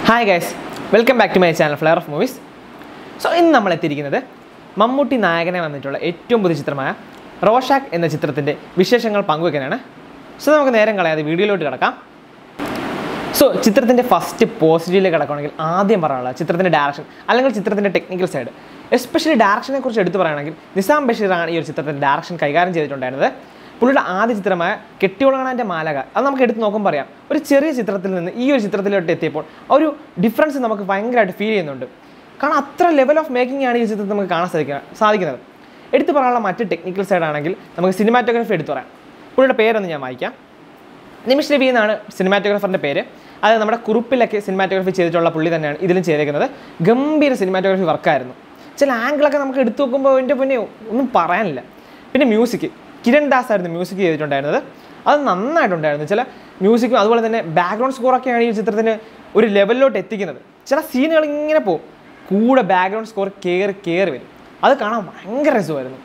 hi guys welcome back to my channel Flair of Movies so ഇന്ന് നമ്മൾ എത്തിയിരിക്കുന്നത് മമ്മൂട്ടി നായകനെ വന്നിട്ടുള്ള ഏറ്റവും പുതിയ ചിത്രമായ റോഷാക്ക് എന്ന ചിത്രത്തിൻ്റെ വിശേഷങ്ങൾ പങ്കുവയ്ക്കാനാണ് സോ നമുക്ക് നേരം കളയാതെ വീഡിയോയിലോട്ട് കിടക്കാം സോ ചിത്രത്തിൻ്റെ ഫസ്റ്റ് പോസിറ്റീവിലേക്ക് കിടക്കുകയാണെങ്കിൽ ആദ്യം പറയാനുള്ള ചിത്രത്തിൻ്റെ ഡയറക്ഷൻ അല്ലെങ്കിൽ ചിത്രത്തിൻ്റെ ടെക്നിക്കൽ സൈഡ് എസ്പെഷ്യലി ഡയറക്ഷനെ കുറിച്ച് എടുത്തു പറയുകയാണെങ്കിൽ നിസാം ബഷീറാണ് ഈ ഒരു ചിത്രത്തിൻ്റെ ഡയറക്ഷൻ കൈകാര്യം ചെയ്തിട്ടുണ്ടായിരുന്നത് പുള്ളിയുടെ ആദ്യ ചിത്രമായ കെട്ടിയോളങ്ങാൻ്റെ മാലക അത് നമുക്ക് എടുത്ത് നോക്കുമ്പോൾ പറയാം ഒരു ചെറിയ ചിത്രത്തിൽ നിന്ന് ഈ ഒരു ചിത്രത്തിലോട്ട് എത്തിയപ്പോൾ ആ ഒരു ഡിഫറൻസ് നമുക്ക് ഭയങ്കരമായിട്ട് ഫീൽ ചെയ്യുന്നുണ്ട് കാരണം അത്ര ലെവൽ ഓഫ് മേക്കിംഗ് ആണ് ഈ ചിത്രത്തിൽ നമുക്ക് കാണാൻ സാധിക്കുക സാധിക്കുന്നത് എടുത്തു പറയാനുള്ള മറ്റ് ടെക്നിക്കൽ സൈഡ് ആണെങ്കിൽ നമുക്ക് സിനിമാറ്റോഗ്രാഫി എടുത്തു പറയാം പുള്ളിയുടെ പേരൊന്ന് ഞാൻ വായിക്കാം നിമിഷ് രവി എന്നാണ് സിനിമാറ്റോഗ്രാഫറിൻ്റെ പേര് അത് നമ്മുടെ കുറിപ്പിലൊക്കെ സിനിമാറ്റോഗ്രാഫി ചെയ്തിട്ടുള്ള പുള്ളി തന്നെയാണ് ഇതിലും ചെയ്തേക്കുന്നത് ഗംഭീര സിനിമാറ്റോഗ്രാഫി വർക്കായിരുന്നു ചില ആംഗിളൊക്കെ നമുക്ക് എടുത്തു നോക്കുമ്പോൾ എൻ്റെ പിന്നെ ഒന്നും പറയാനില്ല പിന്നെ മ്യൂസിക് കിരൺ ദാസ് ആയിരുന്നു മ്യൂസിക് ചെയ്തിട്ടുണ്ടായിരുന്നത് അത് നന്നായിട്ടുണ്ടായിരുന്നു ചില മ്യൂസിക്കും അതുപോലെ തന്നെ ബാക്ക്ഗ്രൗണ്ട് സ്കോറൊക്കെയാണ് ഈ ചിത്രത്തിന് ഒരു ലെവലിലോട്ട് എത്തിക്കുന്നത് ചില സീനുകൾ ഇങ്ങനെ പോകും കൂടെ ബാക്ക്ഗ്രൗണ്ട് സ്കോർ കയറി കയറി വരും അത് കാണാൻ ഭയങ്കര രസമായിരുന്നു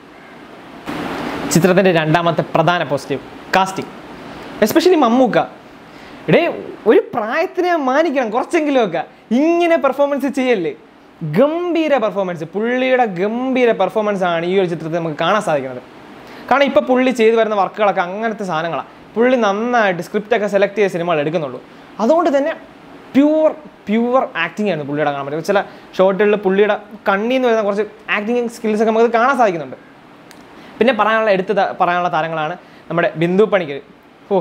ചിത്രത്തിൻ്റെ രണ്ടാമത്തെ പ്രധാന പോസിറ്റീവ് കാസ്റ്റിംഗ് എസ്പെഷ്യലി മമ്മൂക്ക ഇടേ ഒരു പ്രായത്തിനെ മാനിക്കണം കുറച്ചെങ്കിലുമൊക്കെ ഇങ്ങനെ പെർഫോമൻസ് ചെയ്യല്ലേ ഗംഭീര പെർഫോമൻസ് പുള്ളിയുടെ ഗംഭീര പെർഫോമൻസ് ആണ് ഈ ഒരു ചിത്രത്തിൽ നമുക്ക് കാണാൻ സാധിക്കുന്നത് കാരണം ഇപ്പോൾ പുള്ളി ചെയ്തു വരുന്ന വർക്കുകളൊക്കെ അങ്ങനത്തെ സാധനങ്ങളാണ് പുള്ളി നന്നായിട്ട് സ്ക്രിപ്റ്റൊക്കെ സെലക്ട് ചെയ്ത സിനിമകൾ എടുക്കുന്നുള്ളൂ അതുകൊണ്ട് തന്നെ പ്യുവർ പ്യുവർ ആക്ടിംഗ് ആണ് പുള്ളിയുടെ കാണാൻ പറ്റും ചില ഷോട്ടുകളിൽ പുള്ളിയുടെ കണ്ണിൽ നിന്ന് വരുന്ന കുറച്ച് ആക്ടിങ് സ്കിൽസൊക്കെ നമുക്ക് കാണാൻ സാധിക്കുന്നുണ്ട് പിന്നെ പറയാനുള്ള എടുത്ത് ത- പറയാനുള്ള താരങ്ങളാണ് നമ്മുടെ ബിന്ദു പണിക്കർ ഓ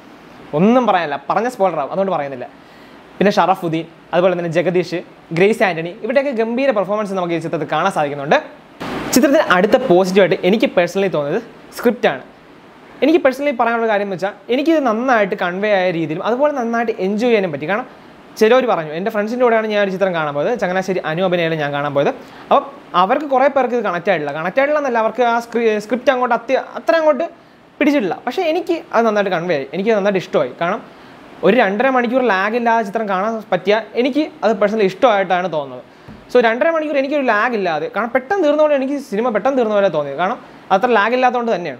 ഒന്നും പറയാനില്ല പറഞ്ഞ സ്പോയിലറാവും അതുകൊണ്ട് പറയുന്നില്ല പിന്നെ ഷറഫുദ്ദീൻ അതുപോലെ തന്നെ ജഗദീഷ് ഗ്രേസ് ആൻ്റണി ഇവരുടെയൊക്കെ ഗംഭീര പെർഫോമൻസ് നമുക്ക് ഈ ചിത്രത്തിൽ കാണാൻ സാധിക്കുന്നുണ്ട് ചിത്രത്തിൽ അടുത്ത പോസിറ്റീവായിട്ട് എനിക്ക് പേഴ്സണലി തോന്നിയത് സ്ക്രിപ്റ്റാണ് എനിക്ക് പേഴ്സണലി പറയാനുള്ള കാര്യം എന്ന് വെച്ചാൽ എനിക്കിത് നന്നായിട്ട് കൺവേ ആയ രീതിയിലും അതുപോലെ നന്നായിട്ട് എൻജോയ് ചെയ്യാനും പറ്റി കാരണം ചിലവർ പറഞ്ഞു എൻ്റെ ഫ്രണ്ട്സിൻ്റെ കൂടെയാണ് ഞാൻ ഒരു ചിത്രം കാണാൻ പോയത് ചങ്ങനാശ്ശേരി അനു അഭിനയാണ് ഞാൻ കാണാൻ പോയത് അപ്പം അവർക്ക് കുറേ പേർക്ക് ഇത് കണക്റ്റ് ആയിട്ടില്ല കണക്റ്റ് ആയിട്ടില്ല എന്നല്ല അവർക്ക് ആ സ്ക്രിപ്റ്റ് അങ്ങോട്ട് അത്യ അത്ര അങ്ങോട്ട് പിടിച്ചിട്ടില്ല പക്ഷേ എനിക്ക് അത് നന്നായിട്ട് കൺവേ ആയി എനിക്ക് നന്നായിട്ട് ഇഷ്ടമായി കാരണം ഒരു രണ്ടര മണിക്കൂർ ലാഗ് ഇല്ലാതെ ചിത്രം കാണാൻ പറ്റിയ എനിക്ക് അത് പേഴ്സണലി ഇഷ്ടമായിട്ടാണ് തോന്നുന്നത് സോ രണ്ടര മണിക്കൂർ എനിക്കൊരു ലാഗ് ഇല്ലാതെ കാരണം പെട്ടെന്ന് തീർന്നതുകൊണ്ട് എനിക്ക് സിനിമ പെട്ടെന്ന് തീർന്ന പോലെ തോന്നിയത് കാരണം അത്ര ലാഗ് ഇല്ലാത്തതുകൊണ്ട് തന്നെയാണ്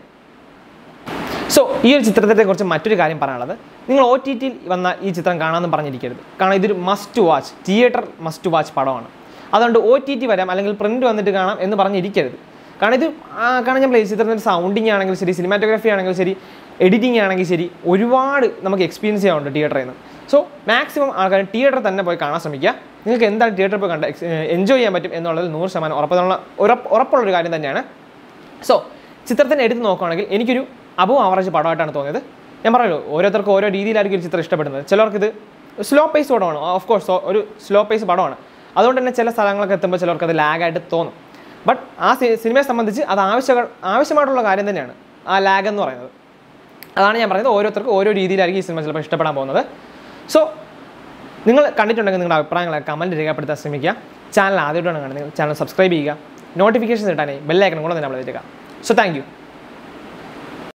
സോ ഈ ഒരു ചിത്രത്തെ കുറിച്ച് മറ്റൊരു കാര്യം പറയാനുള്ളത് നിങ്ങൾ ഒ ടി ടിയിൽ വന്ന ഈ ചിത്രം കാണാമെന്ന് പറഞ്ഞിരിക്കരുത് കാരണം ഇതൊരു must watch theatre must watch പടമാണ് അതുകൊണ്ട് ഒ ടി ടി വരാം അല്ലെങ്കിൽ പ്രിന്റ് വന്നിട്ട് കാണാം എന്ന് പറഞ്ഞിരിക്കരുത് കാരണം ഇത് ആ, കാരണം ഞാൻ ഈ ചിത്രത്തിൻ്റെ സൗണ്ടിങ് ആണെങ്കിലും ശരി സിനിമാറ്റോഗ്രാഫി ആണെങ്കിലും ശരി എഡിറ്റിംഗ് ആണെങ്കിൽ ശരി ഒരുപാട് നമുക്ക് എക്സ്പീരിയൻസ് ചെയ്യാനുണ്ട് തിയേറ്ററിൽ നിന്ന് സോ മാക്സിമം ആൾക്കാർ തിയേറ്ററിൽ തന്നെ പോയി കാണാൻ ശ്രമിക്കുക നിങ്ങൾക്ക് എന്താണ് തിയേറ്ററിൽ പോയി കണ്ട എൻജോയ് ചെയ്യാൻ പറ്റും എന്നുള്ളത് നൂറ് ശതമാനം ഉറപ്പുള്ള ഉറപ്പ് ഉറപ്പുള്ളൊരു കാര്യം തന്നെയാണ് സോ ചിത്രത്തിന് എടുത്ത് നോക്കുകയാണെങ്കിൽ എനിക്കൊരു അബവ് ആവറേജ് പടമായിട്ടാണ് തോന്നിയത് ഞാൻ പറയല്ലോ ഓരോരുത്തർക്കും ഓരോ രീതിയിലായിരിക്കും ഒരു ചിത്രം ഇഷ്ടപ്പെടുന്നത് ചിലർക്ക് ഇത് സ്ലോ പേസ് പടമാണ് ഓഫ് കോഴ്സ് ഒരു സ്ലോ പേസ് പടമാണ് അതുകൊണ്ട് തന്നെ ചില സ്ഥലങ്ങളൊക്കെ എത്തുമ്പോൾ ചിലർക്ക് അത് ലാഗായിട്ട് തോന്നും ബട്ട് ആ സി- സിനിമയെ സംബന്ധിച്ച് അത് ആവശ്യ ആവശ്യമായിട്ടുള്ള കാര്യം തന്നെയാണ് ആ ലാഗ് എന്ന് പറയുന്നത് അതാണ് ഞാൻ പറയുന്നത് ഓരോരുത്തർക്കും ഓരോ രീതിയിലായിരിക്കും ഈ സിനിമ ചിലപ്പോൾ ഇഷ്ടപ്പെടാൻ പോകുന്നത് സോ നിങ്ങൾ കണ്ടിട്ടുണ്ടെങ്കിൽ നിങ്ങളുടെ അഭിപ്രായങ്ങളെ കമൻറ്റ് രേഖപ്പെടുത്താൻ ശ്രമിക്കുക ചാനൽ ആദ്യമായിട്ടാണ് കാണുന്നത് ചാനൽ സബ്സ്ക്രൈബ് ചെയ്യുക നോട്ടിഫിക്കേഷൻസ് കിട്ടാനേ ബെല്ലൈക്കണം കൂടെ തന്നെ നമ്മൾ ചെയ്തേക്കാം സോ താങ്ക് യു